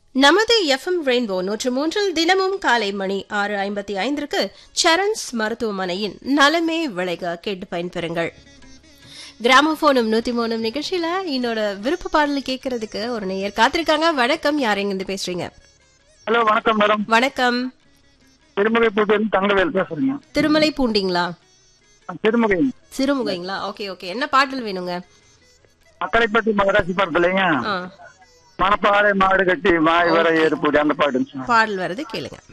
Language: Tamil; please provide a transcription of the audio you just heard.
நமது எஃப்எம் ரெயின்போ நூற்று மூன்றில் தினமும் காலை மணி ஆறு ஐம்பத்தி ஐந்திற்கு சரண்ஸ் மருத்துவமனையின் நலமே விளைக கேட்டு பயன்பெறுங்கள் கிராமபோனும் நூத்தி மூணும் நிகழ்ச்சியில என்னோட விருப்ப பாடல் கேட்கறதுக்கு ஒரு நேயர் காத்திருக்காங்க வணக்கம் யார் எங்க இருந்து பேசுறீங்க ஹலோ வணக்கம் மேடம் வணக்கம் திருமுகை பூட்டிலிருந்து தங்கவேல் பேசுறீங்க திருமலை பூண்டிங்களா திருமுகை சிறுமுகைங்களா ஓகே ஓகே என்ன பாடல் வேணுங்க அக்கரைப்பட்டி மகராசி படத்துலங்க ஆ, மணப்பாறை மாடு கட்டி மாய் வர ஏறுபூடி அந்த பாட்டு பாடல் வருது கேளுங்க